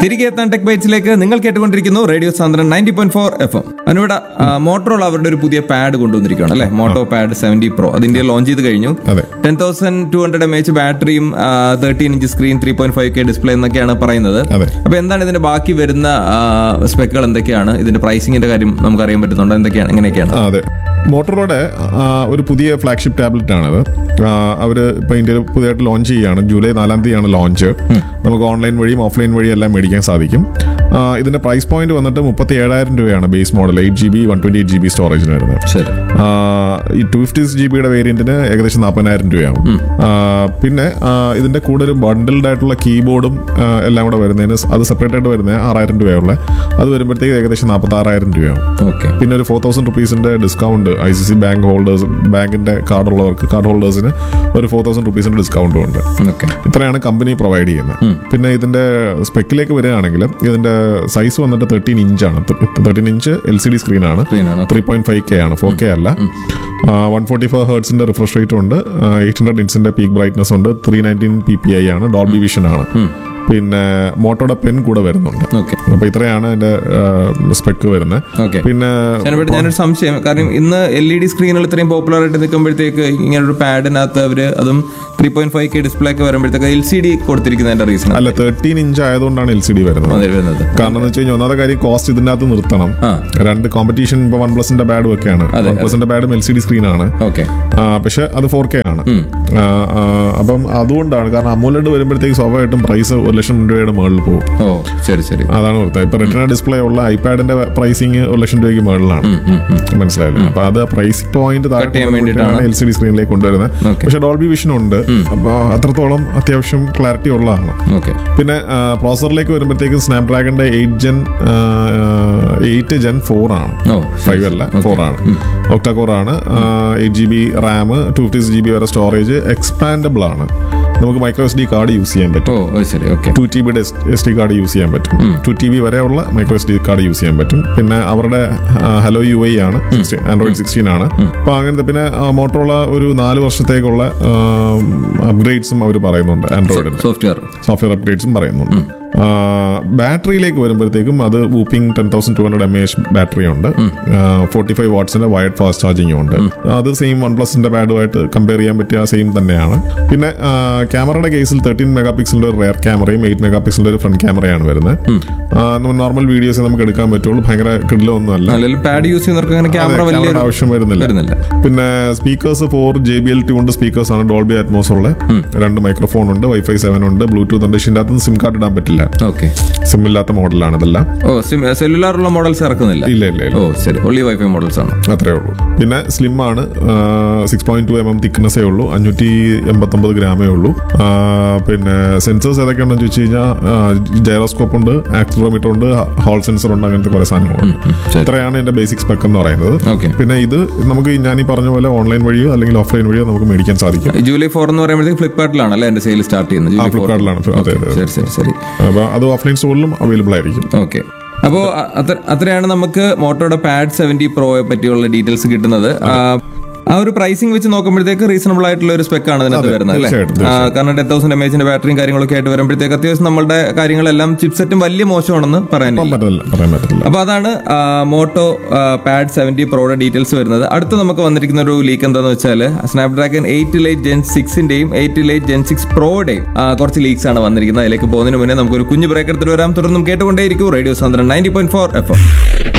തിരികെ എത്താൻ ടെക് ബൈറ്റ്സിലേക്ക് നിങ്ങൾ കേട്ടുകൊണ്ടിരിക്കുന്നു റേഡിയോ സാന്ദ്രൻ ninety point four F M അതിനൂടെ മോട്ടറോൾ അവരുടെ ഒരു പുതിയ പാഡ് കൊണ്ടുവന്നിരിക്കുകയാണ് അല്ലെ മോട്ടോ പാഡ് സെവന്റി പ്രോ അത് ഇന്ത്യയിൽ ലോഞ്ച് ചെയ്ത് കഴിഞ്ഞു അതെ. Ten thousand two hundred M H ബാറ്ററിയും thirteen inch screen three point five K display എന്നൊക്കെയാണ് പറയുന്നത് അതെ. അപ്പൊ എന്താണ് ഇതിന്റെ ബാക്കി വരുന്ന സ്പെക്കുകൾ എന്തൊക്കെയാണ് ഇതിന്റെ പ്രൈസിംഗിന്റെ കാര്യം നമുക്ക് അറിയാൻ പറ്റുന്നുണ്ടോ എന്തൊക്കെയാണ് എങ്ങനെയൊക്കെയാണ് ആ, അതെ മോട്ടറോടെ ഒരു പുതിയ ഫ്ലാഗ്ഷിപ്പ് ടാബ്ലറ്റ് ആണത് അവർ ഇപ്പോൾ ഇന്ത്യയിൽ പുതിയതായിട്ട് ലോഞ്ച് ചെയ്യുകയാണ് ജൂലൈ നാലാം തീയതിയാണ് ലോഞ്ച് നമുക്ക് ഓൺലൈൻ വഴിയും ഓഫ്ലൈൻ വഴിയും എല്ലാം മേടിക്കാൻ സാധിക്കും ആ, ഇതിന്റെ പ്രൈസ് പോയിന്റ് വന്നിട്ട് മുപ്പത്തി ഏഴായിരം രൂപയാണ് base model eight G B one twenty eight G B സ്റ്റോറേജിന് വരുന്നത് ശരി ആ, ഈ ടു ഫിഫ്റ്റി ജി ബിയുടെ വേരിയന്റിന് ഏകദേശം നാൽപ്പതിനായിരം രൂപയാവും ആ, പിന്നെ ആ, ഇതിന്റെ കൂടെ ഒരു ബണ്ടിൽഡ് ആയിട്ടുള്ള കീബോർഡും ആ, എല്ലാം കൂടെ വരുന്നതിന് അത് സെപ്പറേറ്റ് ആയിട്ട് വരുന്നത് ആറായിരം രൂപയുള്ള അത് വരുമ്പോഴത്തേക്ക് ഏകദേശം നാൽപ്പത്തി ആറായിരം രൂപയാവും ഓക്കെ പിന്നെ ഒരു ഫോർ തൗസൻഡ് റുപ്പീസിന്റെ discount I C C bank holders ബാങ്കിന്റെ കാർഡ് ഉള്ളവർക്ക് കാർഡ് ഹോൾഡേഴ്സിന് ഒരു ഫോർ തൗസൻഡ് റുപ്പീസിന്റെ ഡിസ്കൗണ്ടും ഉണ്ട് ഓക്കെ ഇത്രയാണ് കമ്പനി പ്രൊവൈഡ് ചെയ്യുന്നത് പിന്നെ ഇതിന്റെ സ്പെക്കിലേക്ക് വരികയാണെങ്കിൽ ഇതിന്റെ സൈസ് വന്നിട്ട് തേർട്ടീൻ ഇഞ്ചാണ് thirteen inch L C D സ്ക്രീനാണ് Screen ആണ്. ത്രീ പോയിന്റ് ഫൈവ് കെ ആണ് ഫോർ കെ അല്ല വൺ ഫോർട്ടി ഫോർ ഹേർട്സിന്റെ റിഫ്രഷ് റേറ്റ് ഉണ്ട് എയ്റ്റ് ഹൺഡ്രഡ് ഇൻസിന്റെ പീക്ക് ബ്രൈറ്റ്നസ് ഉണ്ട് three nineteen P P I ആണ് ഡോൾബി വിഷൻ ആണ് പിന്നെ മോട്ടോയുടെ പെൻ കൂടെ വരുന്നുണ്ട് ഓക്കെ അപ്പൊ ഇത്രയാണ് അതിന്റെ സ്പെക്ക് വരുന്നത് ഓക്കെ പിന്നെ ഞാനിവിടെ ഞാനൊരു സംശയം കാരണം ഇന്ന് എൽ ഇ ഡി സ്ക്രീനുകൾ ഇത്രയും പോപ്പുലർ ആയിട്ട് നിൽക്കുമ്പോഴത്തേക്ക് ഇങ്ങനൊരു പാഡിനകത്ത് അവര് അതും three point five K display ഒക്കെ വരുമ്പോഴത്തേക്ക് എൽ സി ഡി കൊടുത്തിരിക്കുന്നതിന്റെ റീസൺ അല്ല തേർട്ടീൻ ഇഞ്ച് ആയതുകൊണ്ടാണ് എൽ സി ഡി വരുന്നത് വരുന്നത് കാരണം എന്ന് വെച്ച് കഴിഞ്ഞാൽ ഒന്നാമത്തെ കാര്യം കോസ്റ്റ് ഇതിന്റെ അകത്ത് നിർത്തണം ആ. രണ്ട് കോമ്പറ്റീഷൻ ഇപ്പൊ വൺ പ്ലസിന്റെ ബാഡും ഒക്കെയാണ് അതെ, വൺ പ്ലസിന്റെ ബാഡും എൽ സി ഡി സ്ക്രീനാണ് ഓക്കെ പക്ഷെ അത് ഫോർ കെ ആണ് ആ, ആ, അപ്പം അതുകൊണ്ടാണ് കാരണം അമൂലഡ് വരുമ്പോഴത്തേക്ക് സ്വാഭാവികമായിട്ടും പ്രൈസ് ഒരു ലക്ഷം രൂപയുടെ മുകളിൽ പോകും ഓ ശരി ശരി അതാണ് ഓർത്തത് ഇപ്പൊ റെറ്റിന ഡിസ്പ്ലേ ഉള്ള ഐപാഡിന്റെ പ്രൈസിങ് ഒരു ലക്ഷം രൂപയ്ക്ക് മുകളിലാണ് മനസ്സിലായില്ലേ അപ്പൊ അത് പ്രൈസ് പോയിന്റ് ചെയ്യാൻ വേണ്ടിയിട്ടാണ്. എൽ സി ഡി സ്ക്രീനിലേക്ക് കൊണ്ടുവരുന്നത് Okay. പക്ഷെ ഡോൾബി വിഷൻ ഉണ്ട് അപ്പൊ അത്രത്തോളം അത്യാവശ്യം ക്ലാരിറ്റി ഉള്ളതാണ് ഓക്കെ പിന്നെ പ്രോസറിലേക്ക് വരുമ്പോഴത്തേക്കും സ്നാപ്ഡ്രാഗണിന്റെ eight gen eight gen four ആണ് ഓ ഫൈവ് അല്ല ഫോർ ആണ് ഒക്ട കോർ ആണ് eight G B RAM two fifty G B വരെ സ്റ്റോറേജ് എക്സ്പാൻഡബിൾ ആണ് നമുക്ക് micro S D card use ചെയ്യാൻ പറ്റും ഓ ഓ, ശരി ഓക്കെ ടു ടി ബിയുടെ എസ് ഡി കാർഡ് യൂസ് ചെയ്യാൻ പറ്റും ടു ടി ബി വരെയുള്ള micro S D card use ചെയ്യാൻ പറ്റും പിന്നെ അവരുടെ ഹലോ യു ഐ ആണ് ആൻഡ്രോയിഡ് സിക്സ്റ്റീൻ ആണ് അപ്പൊ അങ്ങനത്തെ പിന്നെ മോട്ടോറുള്ള ഒരു നാല് വർഷത്തേക്കുള്ള അപ്ഗ്രേഡ്സും അവർ പറയുന്നുണ്ട് ആൻഡ്രോയിഡിന്റെ സോഫ്റ്റ്വെയർ സോഫ്റ്റ്വെയർ അപ്ഡേറ്റ്സും പറയുന്നുണ്ട് ബാറ്ററിയിലേക്ക് വരുമ്പോഴത്തേക്കും അത് whopping ten thousand two hundred M H battery ഉണ്ട് ഫോർട്ടി ഫൈവ് വാട്ട്സിന്റെ വയർഡ് ഫാസ്റ്റ് ചാർജിങ് ഉണ്ട് അത് സെയിം വൺ പ്ലസിന്റെ ബാഡുമായിട്ട് കമ്പയർ ചെയ്യാൻ പറ്റിയ സെയിം തന്നെയാണ് പിന്നെ ക്യാമറയുടെ കേസിൽ തേർട്ടീൻ മെഗാ പിക്സലിന്റെ ഒരു റെയർ ക്യാമറയും എയ്റ്റ് മെഗാ പിക്സലിന്റെ ഒരു ഫ്രണ്ട് ക്യാമറയാണ് വരുന്നത് നോർമൽ വീഡിയോസ് നമുക്ക് എടുക്കാൻ പറ്റുള്ളൂ ഭയങ്കര കിടിലൊന്നും അല്ല അല്ലെങ്കിൽ പാഡ് യൂസ് ചെയ്യുന്നവർക്ക് അങ്ങനെ ക്യാമറ അതെ, വലിയ ക്യാമറയുടെ ആവശ്യം വരുന്നില്ല വരുന്നില്ല പിന്നെ speakers four J B L tuned speakers ആണ് ഡോൾബി അറ്റ്മോസ് ഉള്ള രണ്ട് മൈക്രോഫോൺ ഉണ്ട് വൈഫൈ സെവൻ ഉണ്ട് ബ്ലൂടൂത്ത് ഉണ്ട് ഇതിന്റെ അകത്ത് സിം കാർഡ് ഇടാൻ പറ്റില്ല ഓക്കെ സിം ഇല്ലാത്ത മോഡലാണ് ഇതെല്ലാം ഓ സെല്ലുലാർ ഉള്ള മോഡൽസ് ഇറക്കുന്നില്ല ഇല്ല ഇല്ല ഇല്ല ഓ ശരി ഒള്ളി വൈഫൈ മോഡൽസ് ആണ് അത്രേ ഉള്ളൂ പിന്നെ സ്ലിം ആണ് six point two M M തിക്നെസ്സേ ഉള്ളൂ അഞ്ഞൂറ്റി എൺപത്തൊമ്പത് ഗ്രാമേ ഉള്ളൂ ആ, പിന്നെ സെൻസേഴ്സ് ഏതൊക്കെയാണെന്ന് ചോദിച്ചു കഴിഞ്ഞാൽ ജൈറോസ്കോപ്പ് ഉണ്ട് ആക്സിലോമീറ്റർ ഉണ്ട് ഹോൾ സെൻസർ ഉണ്ട് അങ്ങനത്തെ കുറെ സാധനങ്ങളുണ്ട് ശരി. ഇത്രയാണ് എന്റെ ബേസിക് സ്പെക്ക് എന്ന് പറയുന്നത് ഓക്കെ പിന്നെ ഇത് നമുക്ക് ഞാൻ ഈ പറഞ്ഞ പോലെ ഓൺലൈൻ വഴിയോ അല്ലെങ്കിൽ ഓഫ്ലൈൻ വഴിയോ നമുക്ക് മേടിക്കാൻ സാധിക്കും ജൂലൈ ഫോർ എന്ന് പറയുമ്പോഴത്തേക്ക് ഫ്ലിപ്കാർട്ടിലാണ് അല്ലേ എന്റെ സെയിൽ സ്റ്റാർട്ട് ചെയ്യുന്നത് ആ ജൂലൈ ഫോർ ഫ്ലിപ്കാർട്ടിലാണ് അതെ അതെ ശരി ശരി ശരി അപ്പൊ അത് ഓഫ്ലൈൻ സ്റ്റോറിലും അവൈലബിൾ ആയിരിക്കും ഓക്കെ അപ്പോൾ അത്രയാണ് നമുക്ക് മോട്ടോയുടെ പാഡ് സെവന്റി പ്രോയെ പറ്റിയുള്ള ഡീറ്റെയിൽസ് കിട്ടുന്നത് ആ, ആ ഒരു പ്രൈസിംഗ് വെച്ച് നോക്കുമ്പോഴത്തേക്ക് റീസണബിൾ ആയിട്ടുള്ള ഒരു സ്പെക്ക് ആണ് ഇതിനകത്ത് വരുന്നത് അല്ലേ തീർച്ചയായിട്ടും, ആ, കാരണം ടെൻ തൗസൻഡ് എം എച്ചിന്റെ ബാറ്ററിയും കാര്യങ്ങളൊക്കെ ആയിട്ട് വരുമ്പോഴത്തേക്ക് അത്യാവശ്യം നമ്മളുടെ കാര്യങ്ങളെല്ലാം ചിപ്സെറ്റും വലിയ മോശമാണെന്ന് പറയാനില്ല പറ്റില്ല പറയാൻ പറ്റില്ല അപ്പൊ അതാണ് ആ, മോട്ടോ ആ, പാഡ് സെവന്റി പ്രോയുടെ ഡീറ്റെയിൽസ് വരുന്നത് അടുത്ത് നമുക്ക് വന്നിരിക്കുന്ന ഒരു ലീക്ക് എന്താന്ന് വെച്ചാൽ സ്നാപ്ഡ്രാഗൺ എയ്റ്റ് ലൈറ്റ് ജെൻ സിക്സിന്റെയും എയ്റ്റ് ലൈറ്റ് ജെൻ സിക്സ് പ്രോയുടെയും കുറച്ച് ലീക്സ് ആണ് വന്നിരിക്കുന്നത് അതിലേക്ക് പോകുന്നതിന് മുന്നേ നമുക്ക് ഒരു കുഞ്ഞു ബ്രേക്ക് എടുത്തിട്ട് വരാം തുടർന്നും കേട്ടുകൊണ്ടേയിരിക്കും റേഡിയോ സാന്ദ്രൻ നയൻറ്റി പോയിന്റ് ഫോർ എഫ്